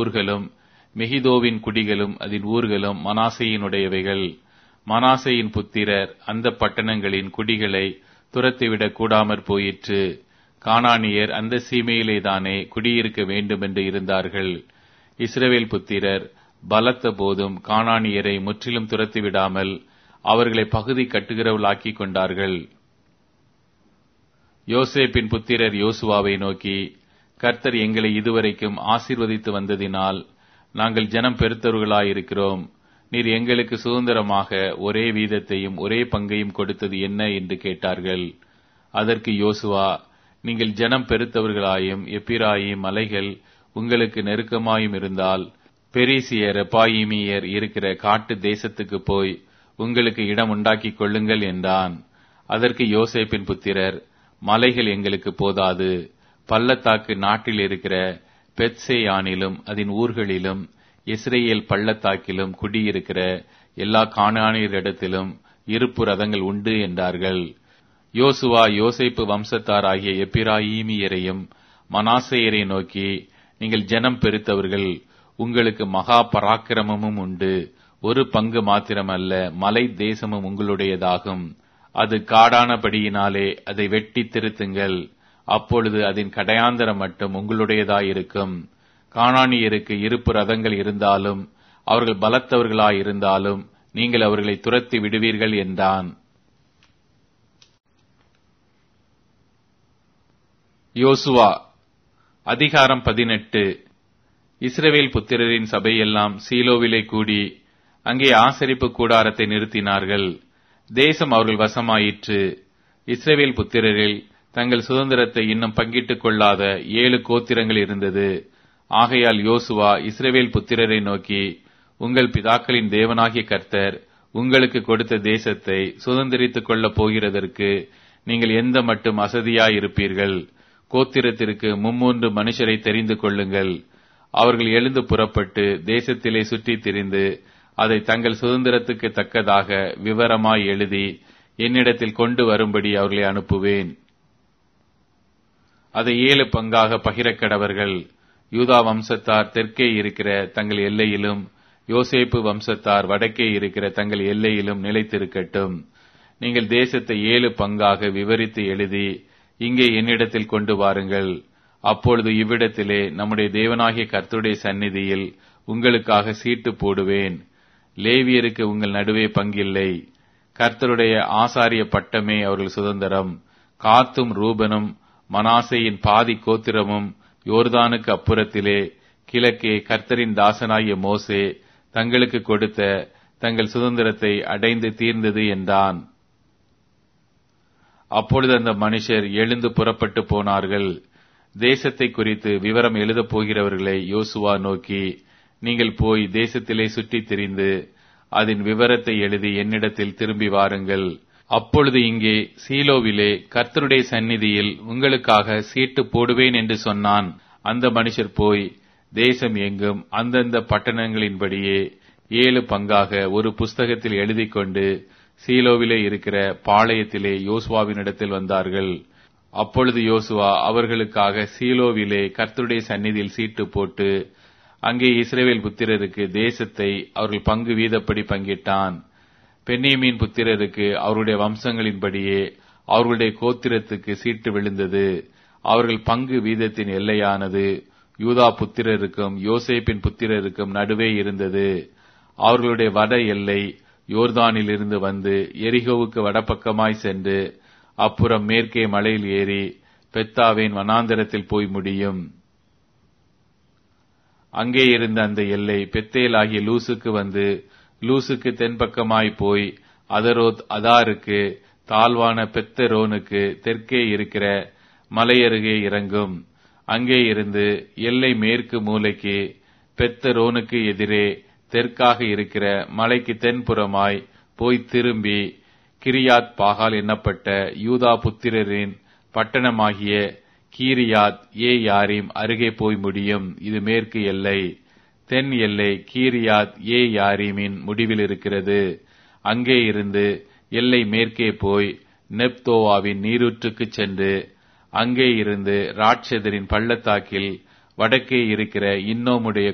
ஊர்களும் மெகிதோவின் குடிகளும் அதன் ஊர்களும் மனாசையினுடையவைகள் மனாசையின் புத்திரர் அந்த பட்டணங்களின் குடிகளை துரத்திவிடக் கூடாமற் போயிற்று கானானியர் அந்த சீமையிலேதானே குடியிருக்க வேண்டுமென்று இருந்தார்கள் இஸ்ரவேல் புத்திரர் பலத்த போதும் கானானியரை முற்றிலும் துரத்திவிடாமல் அவர்களை பகுதி கட்டுகிறவளாக்கிக் கொண்டார்கள் யோசேப்பின் புத்திரர் யோசுவாவை நோக்கி கர்த்தர் எங்களை இதுவரைக்கும் ஆசீர்வதித்து வந்ததினால் நாங்கள் ஜனம் பெருத்தவர்களாயிருக்கிறோம் நீர் எங்களுக்கு சுதந்திரமாக ஒரே வீதத்தையும் ஒரே பங்கையும் கொடுத்தது என்ன என்று கேட்டார்கள் அதற்கு யோசுவா நீங்கள் ஜனம் பெருத்தவர்களாயும் எப்பிராயும் மலைகள் உங்களுக்கு நெருக்கமாயும் இருந்தால் பெரிசியர் எப்பாயிமியர் இருக்கிற காட்டு தேசத்துக்கு போய் உங்களுக்கு இடம் உண்டாக்கிக் கொள்ளுங்கள் என்றான் அதற்கு யோசேப்பின் புத்திரர் மலைகள் எங்களுக்கு போதாது பள்ளத்தாக்கு நாட்டில் இருக்கிற பெத்சேயானிலும் அதன் ஊர்களிலும் இஸ்ரேல் பள்ளத்தாக்கிலும் குடியிருக்கிற எல்லா காணானியரிடத்திலும் இருப்பு ரதங்கள் உண்டு என்றார்கள் யோசுவா யோசேப்பு வம்சத்தார் ஆகிய எப்பிராயீமியரையும் மனாசேயரை நோக்கி நீங்கள் ஜனம் பெருத்தவர்கள் உங்களுக்கு மகா பராக்கிரமமும் உண்டு ஒரு பங்கு மாத்திரமல்ல மலை தேசமும் உங்களுடையதாகும் அது காடானபடியினாலே அதை வெட்டி திருத்துங்கள் அப்பொழுது அதன் கடையாந்தரம் மட்டும் உங்களுடையதாயிருக்கும் காணானியருக்கு இருப்பு ரதங்கள் இருந்தாலும் அவர்கள் பலத்தவர்களாயிருந்தாலும் நீங்கள் அவர்களை துரத்தி விடுவீர்கள் என்றான் யோசுவா அதிகாரம் பதினெட்டு இஸ்ரவேல் புத்திரரின் சபையெல்லாம் சீலோவிலே கூடி அங்கே ஆசரிப்பு கூடாரத்தை நிறுத்தினார்கள் தேசம் அவர்கள் வசமாயிற்று இஸ்ரவேல் புத்திரரில் தங்கள் சுதந்திரத்தை இன்னும் பங்கிட்டுக் கொள்ளாத ஏழு கோத்திரங்கள் இருந்தது ஆகையால் யோசுவா இஸ்ரவேல் புத்திரரை நோக்கி உங்கள் பிதாக்களின் தேவனாகிய கர்த்தர் உங்களுக்கு கொடுத்த தேசத்தை சுதந்திரித்துக் கொள்ளப் போகிறதற்கு நீங்கள் எந்த மட்டும் அசதியாயிருப்பீர்கள் கோத்திரத்திற்கு மும்மூன்று மனுஷரை தெரிந்து கொள்ளுங்கள் அவர்கள் எழுந்து புறப்பட்டு தேசத்திலே சுற்றித் திரிந்து அதை தங்கள் சுதந்திரத்துக்கு தக்கதாக விவரமாய் எழுதி என்னிடத்தில் கொண்டு வரும்படி அவர்களை அனுப்புவேன் அதை ஏழு பங்காக பகிரக் கடவர்கள் யூதா வம்சத்தார் தெற்கே இருக்கிற தங்கள் எல்லையிலும் யோசேப்பு வம்சத்தார் வடக்கே இருக்கிற தங்கள் எல்லையிலும் நிலைத்திருக்கட்டும் நீங்கள் தேசத்தை ஏழு பங்காக விவரித்து எழுதி இங்கே என்னிடத்தில் கொண்டு வாருங்கள் அப்பொழுது இவ்விடத்திலே நம்முடைய தேவனாகிய கர்த்தருடைய சந்நிதியில் உங்களுக்காக சீட்டு போடுவேன் லேவியருக்கு உங்கள் நடுவே பங்கில்லை கர்த்தருடைய ஆசாரிய பட்டமே அவர்கள் சுதந்திரம் காத்தும் ரூபனும் மனாசையின் பாதி கோத்திரமும் யோர்தானுக்கு அப்புறத்திலே கிழக்கே கர்த்தரின் தாசனாகிய மோசே தங்களுக்கு கொடுத்த தங்கள் சுதந்திரத்தை அடைந்து தீர்ந்தது என்றான் அப்பொழுது அந்த மனுஷர் எழுந்து புறப்பட்டு போனார்கள் தேசத்தை குறித்து விவரம் எழுதப் போகிறவர்களை யோசுவா நோக்கி நீங்கள் போய் தேசத்திலே சுற்றித் திரிந்து அதன் விவரத்தை எழுதி என்னிடத்தில் திரும்பி வாருங்கள் அப்பொழுது இங்கே சீலோவிலே கர்த்தருடைய சந்நிதியில் உங்களுக்காக சீட்டு போடுவேன் என்று சொன்னான் அந்த மனுஷர் போய் தேசம் எங்கும் அந்தந்த பட்டணங்களின்படியே ஏழு பங்காக ஒரு புஸ்தகத்தில் எழுதி கொண்டு சீலோவிலே இருக்கிற பாளையத்திலே யோசுவாவினிடத்தில் வந்தார்கள் அப்பொழுது யோசுவா அவர்களுக்காக சீலோவிலே கர்த்தருடைய சந்நிதியில் சீட்டு போட்டு அங்கே இஸ்ரேவேல் புத்திரருக்கு தேசத்தை அவர்கள் பங்கு வீதப்படி பங்கிட்டான் பென்னேமின் புத்திரருக்கு அவருடைய வம்சங்களின்படியே அவர்களுடைய கோத்திரத்துக்கு சீட்டு விழுந்தது அவர்கள் பங்கு வீதத்தின் எல்லையானது யூதா புத்திரருக்கும் யோசேப்பின் புத்திரருக்கும் நடுவே இருந்தது அவர்களுடைய வட எல்லை யோர்தானில் இருந்து வந்து எரிகோவுக்கு வடபக்கமாய் சென்று அப்புறம் மேற்கே மலையில் ஏறி பெத்தாவின் வனாந்தரத்தில் போய் முடியும் அங்கே இருந்த அந்த எல்லை பெத்தேல் ஆகிய லூசுக்கு வந்து லூசுக்கு தென்பக்கமாய் போய் அதரோத் அதாருக்கு தாழ்வான பெத்தரோனுக்கு தெற்கே இருக்கிற மலையருகே இறங்கும் அங்கே இருந்து எல்லை மேற்கு மூலைக்கு பெத்தரோனுக்கு எதிரே தெற்காக இருக்கிற மலைக்கு தென்புறமாய் போய் திரும்பி கிரியாத் பாகால் எண்ணப்பட்ட யூதா புத்திரரின் பட்டணமாகிய கீரியாத் ஏ யாரிம் அருகே போய் முடியும் இது மேற்கு எல்லை தென் எல்லை கீரியாத் ஏ யாரீமின் முடிவில் இருக்கிறது அங்கே இருந்து எல்லை மேற்கே போய் நெப்தோவாவின் நீரூற்றுக்கு சென்று அங்கே இருந்து ராட்சதரின் பள்ளத்தாக்கில் வடக்கே இருக்கிற இன்னோமுடைய